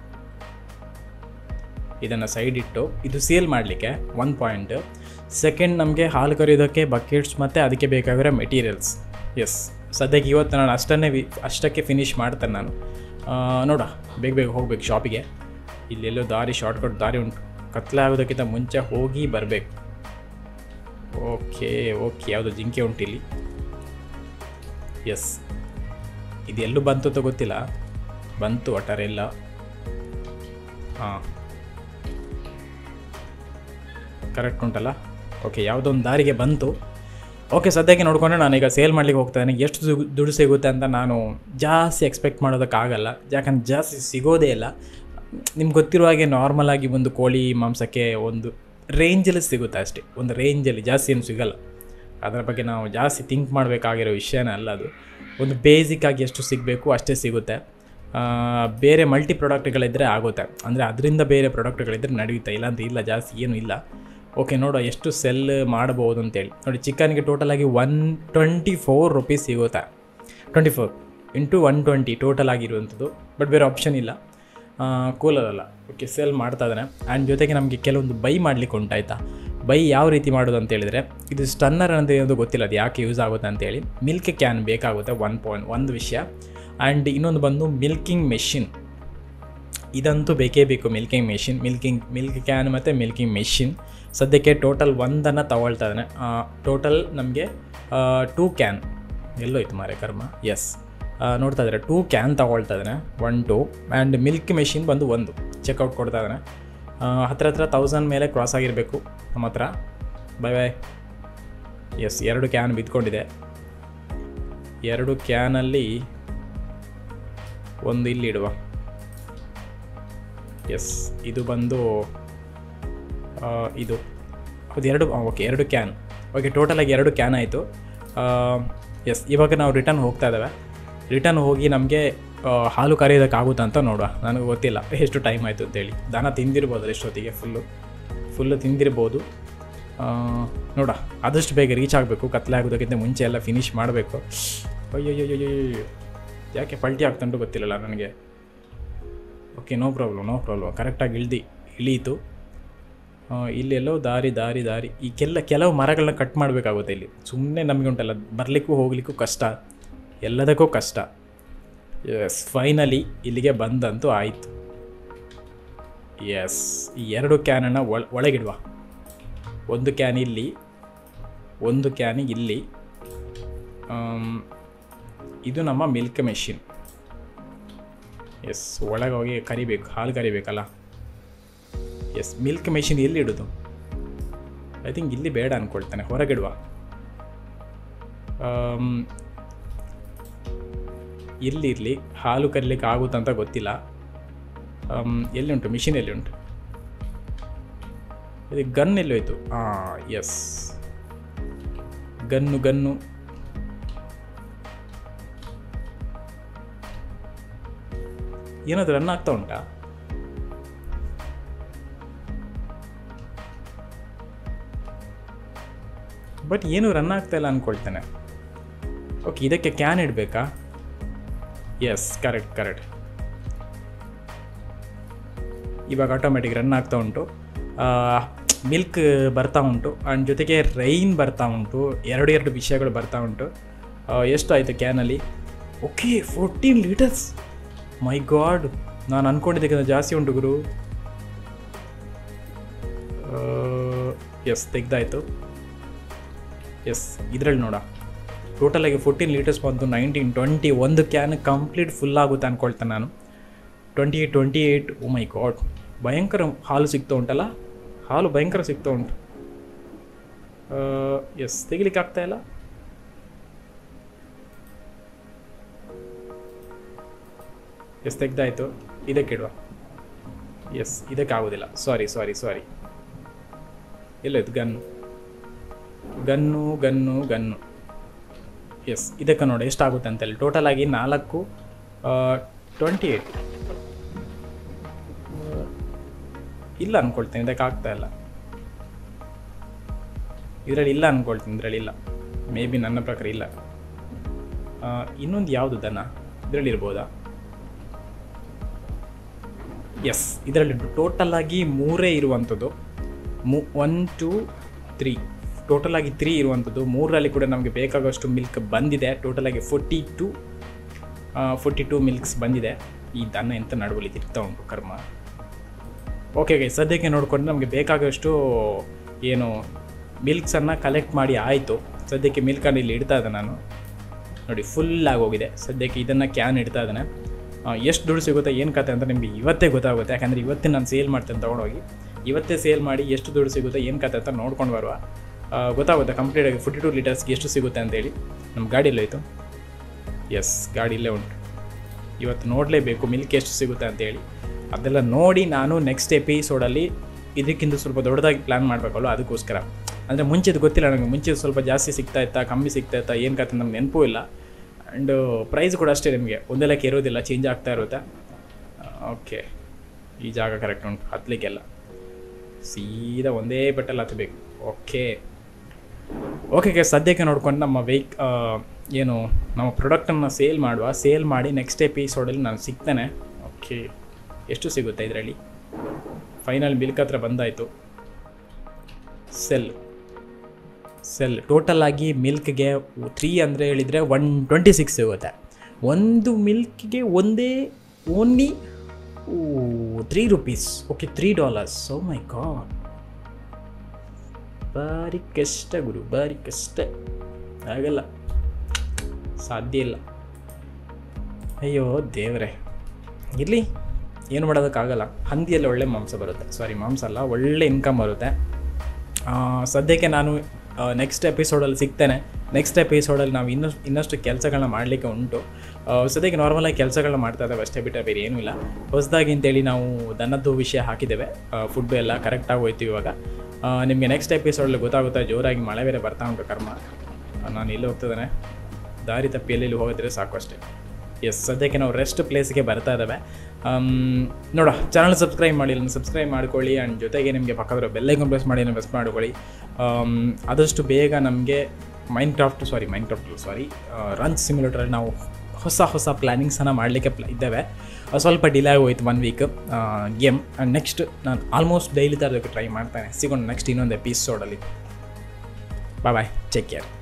ಇದನ್ನು ಸೈಡ್ ಇಟ್ಟು ಇದು ಸೇಲ್ ಮಾಡಲಿಕ್ಕೆ ಒನ್ ಪಾಯಿಂಟ್ ಸೆಕೆಂಡ್ ನಮಗೆ ಹಾಲು ಕರೆಯೋದಕ್ಕೆ ಬಕೆಟ್ಸ್ ಮತ್ತು ಅದಕ್ಕೆ ಬೇಕಾಗಿರೋ ಮೆಟೀರಿಯಲ್ಸ್ ಎಸ್ ಸದ್ಯಕ್ಕೆ ಇವತ್ತು ನಾನು ಅಷ್ಟನ್ನೇ ವಿ ಅಷ್ಟಕ್ಕೆ ಫಿನಿಷ್ ಮಾಡ್ತೇನೆ ನಾನು ಆ, ನೋಡ ಬೇಗ ಬೇಗ ಹೋಗ್ಬೇಕು ಶಾಪಿಗೆ ಇಲ್ಲೆಲ್ಲೋ ದಾರಿ ಶಾರ್ಟ್ಕಟ್ ದಾರಿ ಉಂಟು ಕತ್ಲೆ ಆಗೋದಕ್ಕಿಂತ ಮುಂಚೆ ಹೋಗಿ ಬರಬೇಕು ಓಕೆ ಓಕೆ ಯಾವುದೋ ಜಿಂಕೆ ಉಂಟು ಇಲ್ಲಿ ಎಸ್ ಇದು ಎಲ್ಲೂ ಬಂತು ಅಂತ ಗೊತ್ತಿಲ್ಲ ಬಂತು ಒಟ್ಟಾರೆ ಇಲ್ಲ ಹಾಂ ಕರೆಕ್ಟ್ ಉಂಟಲ್ಲ ಓಕೆ ಯಾವುದೋ ಒಂದು ದಾರಿಗೆ ಬಂತು ಓಕೆ ಸದ್ಯಕ್ಕೆ ನೋಡಿಕೊಂಡ್ರೆ ನಾನೀಗ ಸೇಲ್ ಮಾಡ್ಲಿಕ್ಕೆ ಹೋಗ್ತಾ ಇದ್ದೀನಿ ಎಷ್ಟು ದು- ದುಡ್ಡು ಸಿಗುತ್ತೆ ಅಂತ ನಾನು ಜಾಸ್ತಿ ಎಕ್ಸ್ಪೆಕ್ಟ್ ಮಾಡೋದಕ್ಕಾಗಲ್ಲ ಯಾಕಂದ್ರೆ ಜಾಸ್ತಿ ಸಿಗೋದೇ ಇಲ್ಲ ನಿಮ್ಗೆ ಗೊತ್ತಿರುವ ಹಾಗೆ ನಾರ್ಮಲ್ ಆಗಿ ಒಂದು ಕೋಳಿ ಮಾಂಸಕ್ಕೆ ಒಂದು ರೇಂಜಲ್ಲಿ ಸಿಗುತ್ತೆ ಅಷ್ಟೇ ಒಂದು ರೇಂಜಲ್ಲಿ ಜಾಸ್ತಿ ಏನು ಸಿಗಲ್ಲ ಅದರ ಬಗ್ಗೆ ನಾವು ಜಾಸ್ತಿ ಥಿಂಕ್ ಮಾಡಬೇಕಾಗಿರೋ ವಿಷಯನೇ ಅಲ್ಲ ಅದು ಒಂದು ಬೇಸಿಕ್ ಆಗಿ ಎಷ್ಟು ಸಿಗಬೇಕು ಅಷ್ಟೇ ಸಿಗುತ್ತೆ ಆ, ಬೇರೆ ಮಲ್ಟಿ ಪ್ರಾಡಕ್ಟ್ಗಳಿದ್ದರೆ ಆಗುತ್ತೆ ಅಂದರೆ ಅದರಿಂದ ಬೇರೆ ಪ್ರಾಡಕ್ಟ್ಗಳಿದ್ದರೆ ನಡೆಯುತ್ತೆ ಇಲ್ಲಾಂತ ಇಲ್ಲ ಜಾಸ್ತಿ ಏನೂ ಇಲ್ಲ ಓಕೆ ನೋಡುವ ಎಷ್ಟು ಸೆಲ್ ಮಾಡ್ಬೋದು ಅಂತೇಳಿ ನೋಡಿ ಚಿಕನ್ಗೆ ಟೋಟಲ್ ಆಗಿ ಒನ್ ಟ್ವೆಂಟಿ ಫೋರ್ ರುಪೀಸ್ ಸಿಗುತ್ತೆ twenty four into one twenty total ಆಗಿರುವಂಥದ್ದು ಬಟ್ ಬೇರೆ ಆಪ್ಷನ್ ಇಲ್ಲ ಕೂಲರಲ್ಲ ಓಕೆ ಸೆಲ್ ಮಾಡ್ತಾ ಇದ್ದಾನೆ ಆ್ಯಂಡ್ ಜೊತೆಗೆ ನಮಗೆ ಕೆಲವೊಂದು ಬೈ ಮಾಡಲಿಕ್ಕೆ ಉಂಟಾಯ್ತಾ ಬೈ ಯಾವ ರೀತಿ ಮಾಡೋದು ಅಂತ ಹೇಳಿದರೆ ಇದು ಸ್ಟನ್ನರ್ ಅಂತ ಏನದು ಗೊತ್ತಿಲ್ಲ ಅದು ಯಾಕೆ ಯೂಸ್ ಆಗುತ್ತೆ ಅಂತೇಳಿ ಮಿಲ್ಕ್ ಕ್ಯಾನ್ ಬೇಕಾಗುತ್ತೆ ಒನ್ ಪಾಯಿಂಟ್ ಒಂದು ವಿಷಯ ಆ್ಯಂಡ್ ಇನ್ನೊಂದು ಬಂದು ಮಿಲ್ಕಿಂಗ್ ಮೆಷಿನ್ ಇದಂತೂ ಬೇಕೇ ಬೇಕು milking machine milking milk can ಮತ್ತು ಮಿಲ್ಕಿಂಗ್ ಮೆಷಿನ್ ಸದ್ಯಕ್ಕೆ ಟೋಟಲ್ ಒಂದನ್ನು ತಗೊಳ್ತಾ ಇದ್ದಾನೆ ಟೋಟಲ್ ನಮಗೆ ಟೂ ಕ್ಯಾನ್ ಎಲ್ಲೋಯ್ತು ಮಾರೆ ಕರ್ಮ ಎಸ್ ನೋಡ್ತಾ ಇದ್ದಾರೆ ಟೂ ಕ್ಯಾನ್ ತಗೊಳ್ತಾ ಇದ್ದಾನೆ one two and milk machine ಬಂದು ಒಂದು ಚೆಕ್ಔಟ್ ಕೊಡ್ತಾ ಇದ್ದಾನೆ ಹತ್ರ ಹತ್ರ ತೌಸಂಡ್ ಮೇಲೆ ಕ್ರಾಸ್ ಆಗಿರಬೇಕು ನಮ್ಮ ಹತ್ರ ಬೈ ಬಾಯ್ ಎಸ್ ಎರಡು ಕ್ಯಾನ್ ಬಿದ್ಕೊಂಡಿದೆ ಎರಡು ಕ್ಯಾನಲ್ಲಿ ಒಂದು ಇಲ್ಲಿ ಇಡುವ ಎಸ್ ಇದು ಬಂದು ಆ, ಇದು ಹೌದು ಎರಡು ಓಕೆ ಎರಡು ಕ್ಯಾನ್ ಓಕೆ ಟೋಟಲಾಗಿ ಎರಡು ಕ್ಯಾನ್ ಆಯಿತು ಎಸ್ ಇವಾಗ ನಾವು ರಿಟರ್ನ್ ಹೋಗ್ತಾ ಇದ್ದಾವೆ ರಿಟರ್ನ್ ಹೋಗಿ ನಮಗೆ ಹಾಲು ಕರೆಯೋದಕ್ಕಾಗುತ್ತಾ ಅಂತ ನೋಡುವ ನನಗೆ ಗೊತ್ತಿಲ್ಲ ಎಷ್ಟು ಟೈಮ್ ಆಯಿತು ಅಂತೇಳಿ ದನ ತಿಂದಿರ್ಬೋದು ಎಷ್ಟೊತ್ತಿಗೆ ಫುಲ್ಲು ಫುಲ್ಲು ತಿಂದಿರ್ಬೋದು ಆ, ನೋಡ ಆದಷ್ಟು ಬೇಗ ರೀಚ್ ಆಗಬೇಕು ಕತ್ಲೆ ಆಗೋದಕ್ಕಿಂತ ಮುಂಚೆ ಎಲ್ಲ ಫಿನಿಶ್ ಮಾಡಬೇಕು ಅಯ್ಯಯ್ಯಯ್ಯಯ್ಯೋ ಯಾಕೆ ಪಲ್ಟಿ ಆಗ್ತಂಟು ಗೊತ್ತಿಲ್ಲಲ್ಲ ನನಗೆ okay no problem no problem ಕರೆಕ್ಟಾಗಿ ಇಳ್ದು ಇಳೀತು ಆ, ಇಲ್ಲೆಲ್ಲೋ ದಾರಿ ದಾರಿ ದಾರಿ ಈ ಕೆಲ ಕೆಲವು ಮರಗಳನ್ನ ಕಟ್ ಮಾಡಬೇಕಾಗುತ್ತೆ ಇಲ್ಲಿ ಸುಮ್ಮನೆ ನಮಗೆ ಉಂಟಲ್ಲ ಬರಲಿಕ್ಕೂ ಹೋಗ್ಲಿಕ್ಕೂ ಕಷ್ಟ ಎಲ್ಲದಕ್ಕೂ ಕಷ್ಟ ಎಸ್ ಫೈನಲಿ ಇಲ್ಲಿಗೆ ಬಂದಂತೂ ಆಯಿತು ಎಸ್ ಈ ಎರಡು ಕ್ಯಾನನ್ನು ಒಳ ಒಳಗಿಡುವ ಒಂದು ಕ್ಯಾನ್ ಇಲ್ಲಿ ಒಂದು ಕ್ಯಾನ್ ಇಲ್ಲಿ ಆಮ್, ಇದು ನಮ್ಮ ಮಿಲ್ಕ್ ಮೆಷಿನ್ ಎಸ್ ಒಳಗೆ ಹೋಗಿ ಕರಿಬೇಕು ಹಾಲು ಕರಿಬೇಕಲ್ಲ ಎಸ್ ಮಿಲ್ಕ್ ಮೆಷಿನ್ ಎಲ್ಲಿ ಇಡೋದು ಐ ಥಿಂಕ್ ಇಲ್ಲಿ ಬೇಡ ಅಂದ್ಕೊಳ್ತಾನೆ ಹೊರಗಿಡುವ ಆಮ್, ಇಲ್ಲಿ ಇರಲಿ ಹಾಲು ಕರಿಲಿಕ್ಕೆ ಆಗುತ್ತಾ ಅಂತ ಗೊತ್ತಿಲ್ಲ ಆಮ್, ಎಲ್ಲಿ ಉಂಟು ಮಿಷಿನ್ ಎಲ್ಲಿ ಉಂಟು ಇದು ಗನ್ ಎಲ್ಲಿ ಹೋಯ್ತು ಹಾಂ ಎಸ್ ಗನ್ನು ಗನ್ನು ಏನಾದರೂ ರನ್ ಆಗ್ತಾ ಉಂಟಾ ಬಟ್ ಏನು ರನ್ ಆಗ್ತಾ ಇಲ್ಲ ಅಂದ್ಕೊಳ್ತೇನೆ ಓಕೆ ಇದಕ್ಕೆ ಕ್ಯಾನ್ ಇಡಬೇಕಾ ಎಸ್ ಕರೆಕ್ಟ್ ಕರೆಕ್ಟ್ ಇವಾಗ ಆಟೋಮೆಟಿಕ್ ರನ್ ಆಗ್ತಾ ಉಂಟು ಮಿಲ್ಕ್ ಬರ್ತಾ ಉಂಟು ಆ್ಯಂಡ್ ಜೊತೆಗೆ ರೈನ್ ಬರ್ತಾ ಉಂಟು ಎರಡು ಎರಡು ವಿಷಯಗಳು ಬರ್ತಾ ಉಂಟು ಆ, ಎಷ್ಟು ಆಯಿತು ಕ್ಯಾನಲ್ಲಿ okay fourteen litres my god ನಾನು ಅಂದ್ಕೊಂಡಿದ್ದಕ್ಕಿಂತ ಜಾಸ್ತಿ ಉಂಟು ಗುರು ಎಸ್ ತೆಗ್ದಾಯಿತು ಎಸ್ ಇದರಲ್ಲಿ ನೋಡ ಟೋಟಲಾಗಿ ಫೋರ್ಟೀನ್ ಲೀಟರ್ಸ್ ಬಂತು ನೈನ್ಟೀನ್ ಟ್ವೆಂಟಿ ಒಂದು ಕ್ಯಾನ್ ಕಂಪ್ಲೀಟ್ ಫುಲ್ ಆಗುತ್ತೆ ಅಂದ್ಕೊಳ್ತೇನೆ ನಾನು twenty eight twenty eight oh my god ಭಯಂಕರ ಹಾಲು ಸಿಗ್ತಾ ಉಂಟಲ್ಲ ಹಾಲು ಭಯಂಕರ ಸಿಗ್ತಾ ಉಂಟು ಎಸ್ ತೆಗಿಲಿಕ್ಕೆ ಆಗ್ತಾ ಇಲ್ಲ ಎಸ್ ತೆಗ್ದಾಯ್ತು ಇದಕ್ಕಿಡುವ ಎಸ್ ಇದಕ್ಕೆ ಆಗೋದಿಲ್ಲ ಸಾರಿ ಸಾರಿ ಸಾರಿ ಎಲ್ಲೋಯ್ತು gun gun gun gun yes ಇದಕ್ಕೆ ನೋಡಿ ಎಷ್ಟಾಗುತ್ತೆ ಅಂತೇಳಿ ಟೋಟಲ್ ಆಗಿ ನಾಲ್ಕು ಟ್ವೆಂಟಿ ಏಯ್ಟ್ ಇಲ್ಲ ಅನ್ಕೊಳ್ತೀನಿ ಇದಕ್ಕೆ ಆಗ್ತಾ ಇಲ್ಲ ಇದರಲ್ಲಿ ಇಲ್ಲ ಅನ್ಕೊಳ್ತೀನಿ ಇದರಲ್ಲಿ ಇಲ್ಲ ಮೇ ಬಿ ನನ್ನ ಪ್ರಕಾರ ಇಲ್ಲ ಆ, ಇನ್ನೊಂದು ಯಾವುದು ದನ ಇದರಲ್ಲಿ ಇರ್ಬೋದಾ ಎಸ್ ಇದರಲ್ಲಿ ಟೋಟಲ್ ಆಗಿ ಮೂರೇ ಇರುವಂಥದ್ದು ಮೂ ಒನ್ ಟೂ ತ್ರೀ ಟೋಟಲ್ ಆಗಿ ತ್ರೀ ಇರುವಂಥದ್ದು ಮೂರರಲ್ಲಿ ಕೂಡ ನಮಗೆ ಬೇಕಾಗುವಷ್ಟು ಮಿಲ್ಕ್ ಬಂದಿದೆ ಟೋಟಲ್ ಆಗಿ forty two forty two milks ಬಂದಿದೆ ಈ ದನ ಎಂತ ನಡುವಲ್ಲಿ ತಿರ್ತಾ ಉಂಟು ಕರ್ಮ ಓಕೆ ಓಕೆ ಸದ್ಯಕ್ಕೆ ನೋಡಿಕೊಂಡು ನಮಗೆ ಬೇಕಾಗುವಷ್ಟು ಏನು ಮಿಲ್ಕ್ಸನ್ನು ಕಲೆಕ್ಟ್ ಮಾಡಿ ಆಯಿತು ಸದ್ಯಕ್ಕೆ ಮಿಲ್ಕನ್ನು ಇಲ್ಲಿ ಇಡ್ತಾ ಇದ್ದೆ ನಾನು ನೋಡಿ ಫುಲ್ ಆಗೋಗಿದೆ ಸದ್ಯಕ್ಕೆ ಇದನ್ನು ಕ್ಯಾನ್ ಇಡ್ತಾ ಇದ್ದಾನೆ ಎಷ್ಟು ದುಡ್ಡು ಸಿಗುತ್ತೆ ಏನು ಕತೆ ಅಂತ ನಿಮಗೆ ಇವತ್ತೇ ಗೊತ್ತಾಗುತ್ತೆ ಯಾಕಂದರೆ ಇವತ್ತೇ ನಾನು ಸೇಲ್ ಮಾಡ್ತೇನೆ ತೊಗೊಂಡೋಗಿ ಇವತ್ತೇ ಸೇಲ್ ಮಾಡಿ ಎಷ್ಟು ದುಡ್ಡು ಸಿಗುತ್ತೆ ಏನು ಕತೆ ಅಂತ ನೋಡ್ಕೊಂಡು ಬರುವ ಆ, ಗೊತ್ತಾಗುತ್ತೆ ಕಂಪ್ಲೀಟಾಗಿ ಫಿಫ್ಟಿ ಟು ಲೀಟರ್ಸ್ಗೆ ಎಷ್ಟು ಸಿಗುತ್ತೆ ಅಂತೇಳಿ ನಮ್ಮ ಗಾಡಿಯಲ್ಲೇ ಹೋಯ್ತು ಎಸ್ ಗಾಡಿ ಇಲ್ಲೇ ಉಂಟು ಇವತ್ತು ನೋಡಲೇಬೇಕು ಮಿಲ್ಕ್ ಎಷ್ಟು ಸಿಗುತ್ತೆ ಅಂತೇಳಿ ಅದೆಲ್ಲ ನೋಡಿ ನಾನು ನೆಕ್ಸ್ಟ್ ಎಪಿಸೋಡಲ್ಲಿ ಇದಕ್ಕಿಂತ ಸ್ವಲ್ಪ ದೊಡ್ಡದಾಗಿ ಪ್ಲ್ಯಾನ್ ಮಾಡಬೇಕಲ್ಲ ಅದಕ್ಕೋಸ್ಕರ ಅಂದರೆ ಮುಂಚೆದು ಗೊತ್ತಿಲ್ಲ ನನಗೆ ಮುಂಚೆ ಸ್ವಲ್ಪ ಜಾಸ್ತಿ ಸಿಗ್ತಾ ಇತ್ತಾ ಕಮ್ಮಿ ಸಿಗ್ತಾ ಇತ್ತಾ ಏನು ಕತೆ ನಮ್ಗೆ ನೆನಪು ಇಲ್ಲ ಆ್ಯಂಡ್ ಪ್ರೈಸ್ ಕೂಡ ಅಷ್ಟೇ ನಿಮಗೆ ಒಂದೇ ಲೆಕ್ಕ ಇರೋದಿಲ್ಲ ಚೇಂಜ್ ಆಗ್ತಾ ಇರುತ್ತೆ ಓಕೆ ಈ ಜಾಗ ಕರೆಕ್ಟ್ ಉಂಟು ಹತ್ತಲಿಕ್ಕೆಲ್ಲ ಸೀದಾ ಒಂದೇ ಬೆಟ್ಟಲ್ಲಿ ಹತ್ತಬೇಕು ಓಕೆ ಓಕೆ ಓಕೆ ಸದ್ಯಕ್ಕೆ ನೋಡ್ಕೊಂಡು ನಮ್ಮ ವೆಹಿಕ್ ಏನು ನಮ್ಮ ಪ್ರಾಡಕ್ಟನ್ನು ಸೇಲ್ ಮಾಡುವ ಸೇಲ್ ಮಾಡಿ ನೆಕ್ಸ್ಟ್ ಎಪಿಸೋಡಲ್ಲಿ ನಾನು ಸಿಗ್ತೇನೆ ಓಕೆ ಎಷ್ಟು ಸಿಗುತ್ತೆ ಇದರಲ್ಲಿ ಫೈನಲ್ ಬಿಲ್ಕ್ ಹತ್ರ ಬಂದಾಯಿತು ಸೆಲ್ ಸೆಲ್ ಟೋಟಲ್ ಆಗಿ ಮಿಲ್ಕ್ಗೆ ತ್ರೀ ಅಂದರೆ ಹೇಳಿದರೆ ಒನ್ ಟ್ವೆಂಟಿ ಸಿಕ್ಸ್ ಸಿಗುತ್ತೆ ಒಂದು ಮಿಲ್ಕ್ಗೆ ಒಂದೇ only oh three rupees okay three dollars oh my god ಭಾರಿ ಕಷ್ಟ ಗುರು ಭಾರಿ ಕಷ್ಟ ಆಗಲ್ಲ ಸಾಧ್ಯ ಇಲ್ಲ ಅಯ್ಯೋ ದೇವರೇ ಇರಲಿ ಏನು ಮಾಡೋದಕ್ಕಾಗಲ್ಲ ಹಂದಿಯಲ್ಲಿ ಒಳ್ಳೆ ಮಾಂಸ ಬರುತ್ತೆ ಸಾರಿ ಮಾಂಸ ಅಲ್ಲ ಒಳ್ಳೆ ಇನ್ಕಮ್ ಬರುತ್ತೆ ಆ, ಸದ್ಯಕ್ಕೆ ನಾನು ನೆಕ್ಸ್ಟ್ ಎಪಿಸೋಡಲ್ಲಿ ಸಿಗ್ತೇನೆ ನೆಕ್ಸ್ಟ್ ಎಪಿಸೋಡಲ್ಲಿ ನಾವು ಇನ್ನಷ್ಟು ಇನ್ನಷ್ಟು ಕೆಲಸಗಳನ್ನ ಮಾಡಲಿಕ್ಕೆ ಉಂಟು ಆ, ಸದ್ಯಕ್ಕೆ ನಾರ್ಮಲಾಗಿ ಕೆಲಸಗಳನ್ನ ಮಾಡ್ತಾ ಇದ್ದಾವೆ ಅಷ್ಟೇ ಬಿಟ್ಟರೆ ಬೇರೆ ಏನೂ ಇಲ್ಲ ಹೊಸದಾಗಿ ಅಂತೇಳಿ ನಾವು ದನದ್ದು ವಿಷಯ ಹಾಕಿದ್ದೇವೆ ಫುಡ್ ಎಲ್ಲ ಕರೆಕ್ಟಾಗಿ ಹೋಯ್ತು ಇವಾಗ ಆ, ನಿಮಗೆ ನೆಕ್ಸ್ಟ್ ಎಪಿಸೋಡಲ್ಲಿ ಗೊತ್ತಾಗುತ್ತೆ ಜೋರಾಗಿ ಮಳೆ ಬೇರೆ ಬರ್ತಾ ಉಂಟು ಕರ್ಮ ಆ, ನಾನು ಎಲ್ಲಿ ಹೋಗ್ತಿದ್ದಾನೆ ದಾರಿ ತಪ್ಪಿ ಎಲ್ಲೆಲ್ಲಿ ಹೋಗಿದ್ರೆ ಸಾಕು ಅಷ್ಟೇ ಎಸ್ ಸದ್ಯಕ್ಕೆ ನಾವು ರೆಸ್ಟ್ ಪ್ಲೇಸ್ಗೆ ಬರ್ತಾ ಇದ್ದಾವೆ ನೋಡ ಚಾನಲ್ ಸಬ್ಸ್ಕ್ರೈಬ್ ಮಾಡಿಲ್ಲ ಸಬ್ಸ್ಕ್ರೈಬ್ ಮಾಡ್ಕೊಳ್ಳಿ ಆ್ಯಂಡ್ ಜೊತೆಗೆ ನಿಮಗೆ ಪಕ್ಕದ ಬೆಲ್ಲೈಕನ್ ಪ್ರೆಸ್ ಮಾಡಿ ಪ್ರೆಸ್ ಮಾಡ್ಕೊಳ್ಳಿ ಆಮ್, ಆದಷ್ಟು ಬೇಗ ನಮಗೆ Minecraft sorry Minecraft sorry run ಸಿಮ್ಯುಲೇಟರಲ್ಲಿ ನಾವು ಹೊಸ ಹೊಸ ಪ್ಲ್ಯಾನಿಂಗ್ಸನ್ನು ಮಾಡಲಿಕ್ಕೆ ಪ್ಲ ಇದ್ದೇವೆ ಅದು ಸ್ವಲ್ಪ ಡಿಲೇ ಆಗೋಯ್ತು one week game and next ನಾನು ಆಲ್ಮೋಸ್ಟ್ ಡೈಲಿ ತರೋದಕ್ಕೆ ಟ್ರೈ ಮಾಡ್ತಾನೆ ಸಿಗೋಣ ನೆಕ್ಸ್ಟ್ ಇನ್ನೊಂದು ಎಪಿಸೋಡಲ್ಲಿ ಬಾಯ್ ಬಾಯ್ ಚೆಕ್ ಕೇರ್